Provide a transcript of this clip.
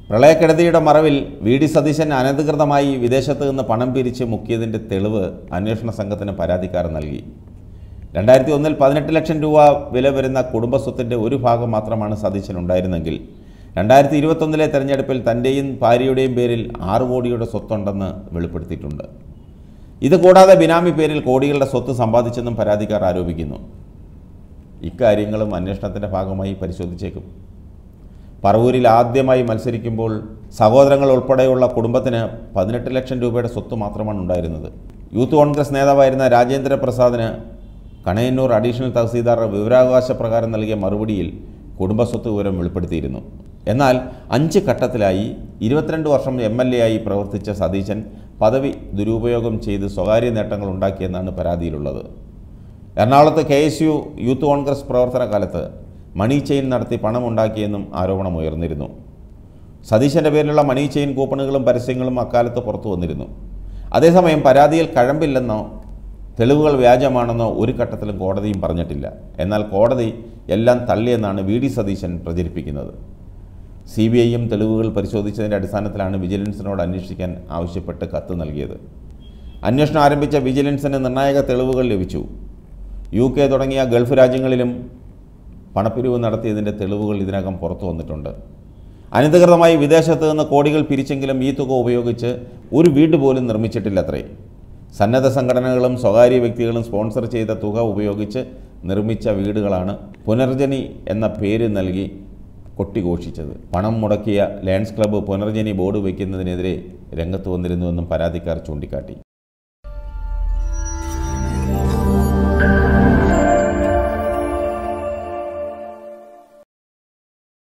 പ്രളയക്കെടുതിയുടെ മറവിൽ V D Satheesan അനധികൃതമായി വിദേശത്ത് നിന്ന് പണം പിരിച്ച് മുക്കിയതിൻ്റെ തെളിവ് അന്വേഷണ സംഘത്തിന് പരാതിക്കാർ നൽകി രണ്ടായിരത്തി ഒന്നിൽ പതിനെട്ട് ലക്ഷം രൂപ വില വരുന്ന കുടുംബസ്വത്തിൻ്റെ ഒരു ഭാഗം മാത്രമാണ് സതീശൻ ഉണ്ടായിരുന്നെങ്കിൽ രണ്ടായിരത്തി ഇരുപത്തൊന്നിലെ തെരഞ്ഞെടുപ്പിൽ തൻ്റെയും ഭാര്യയുടെയും പേരിൽ ആറ് കോടിയുടെ സ്വത്തുണ്ടെന്ന് വെളിപ്പെടുത്തിയിട്ടുണ്ട് ഇത് കൂടാതെ ബിനാമി പേരിൽ കോടികളുടെ സ്വത്ത് സമ്പാദിച്ചെന്നും പരാതിക്കാർ ആരോപിക്കുന്നു ഇക്കാര്യങ്ങളും അന്വേഷണത്തിൻ്റെ ഭാഗമായി പരിശോധിച്ചേക്കും പറവൂരിൽ ആദ്യമായി മത്സരിക്കുമ്പോൾ സഹോദരങ്ങൾ ഉൾപ്പെടെയുള്ള കുടുംബത്തിന് പതിനെട്ട് ലക്ഷം രൂപയുടെ സ്വത്ത് മാത്രമാണ് ഉണ്ടായിരുന്നത് യൂത്ത് കോൺഗ്രസ് നേതാവായിരുന്ന രാജേന്ദ്ര പ്രസാദിന് കണയന്നൂർ അഡീഷണൽ തഹസീൽദാർ വിവരാവകാശ പ്രകാരം നൽകിയ മറുപടിയിൽ കുടുംബസ്വത്ത് വിവരം വെളിപ്പെടുത്തിയിരുന്നു എന്നാൽ അഞ്ച് ഘട്ടത്തിലായി ഇരുപത്തിരണ്ട് വർഷം എം എൽ എ ആയി പ്രവർത്തിച്ച സതീശൻ പദവി ദുരുപയോഗം ചെയ്ത് സ്വകാര്യ നേട്ടങ്ങൾ ഉണ്ടാക്കിയെന്നാണ് പരാതിയിലുള്ളത് എറണാകുളത്ത് K S U youth Congress പ്രവർത്തന കാലത്ത് മണി ചെയിൻ നടത്തി പണമുണ്ടാക്കിയെന്നും ആരോപണമുയർന്നിരുന്നു സതീശൻ്റെ പേരിലുള്ള മണി ചെയിൻ കൂപ്പണുകളും പരസ്യങ്ങളും അക്കാലത്ത് പുറത്തു വന്നിരുന്നു അതേസമയം പരാതിയിൽ കഴമ്പില്ലെന്നോ തെളിവുകൾ വ്യാജമാണെന്നോ ഒരു ഘട്ടത്തിലും കോടതിയും പറഞ്ഞിട്ടില്ല എന്നാൽ കോടതി എല്ലാം തള്ളിയെന്നാണ് വി ഡി സതീശൻ പ്രചരിപ്പിക്കുന്നത് സി ബി ഐയും തെളിവുകൾ പരിശോധിച്ചതിൻ്റെ അടിസ്ഥാനത്തിലാണ് വിജിലൻസിനോട് അന്വേഷിക്കാൻ ആവശ്യപ്പെട്ട് കത്ത് നൽകിയത് അന്വേഷണം ആരംഭിച്ച വിജിലൻസിന് നിർണായക തെളിവുകൾ ലഭിച്ചു യു കെ തുടങ്ങിയ ഗൾഫ് രാജ്യങ്ങളിലും പണപ്പിരിവ് നടത്തിയതിൻ്റെ തെളിവുകൾ ഇതിനകം പുറത്തു വന്നിട്ടുണ്ട് അനധികൃതമായി വിദേശത്ത് നിന്ന് കോടികൾ പിരിച്ചെങ്കിലും ഈ തുക ഉപയോഗിച്ച് ഒരു വീട് പോലും നിർമ്മിച്ചിട്ടില്ലത്രേ സന്നദ്ധ സംഘടനകളും സ്വകാര്യ വ്യക്തികളും സ്പോൺസർ ചെയ്ത തുക ഉപയോഗിച്ച് നിർമ്മിച്ച വീടുകളാണ് പുനർജനി എന്ന പേര് നൽകി കൊട്ടിഘോഷിച്ചത് പണം മുടക്കിയ ലയൺസ് ക്ലബ്ബ് പുനർജനി ബോർഡ് വയ്ക്കുന്നതിനെതിരെ രംഗത്ത് വന്നിരുന്നുവെന്നും പരാതിക്കാർ ചൂണ്ടിക്കാട്ടി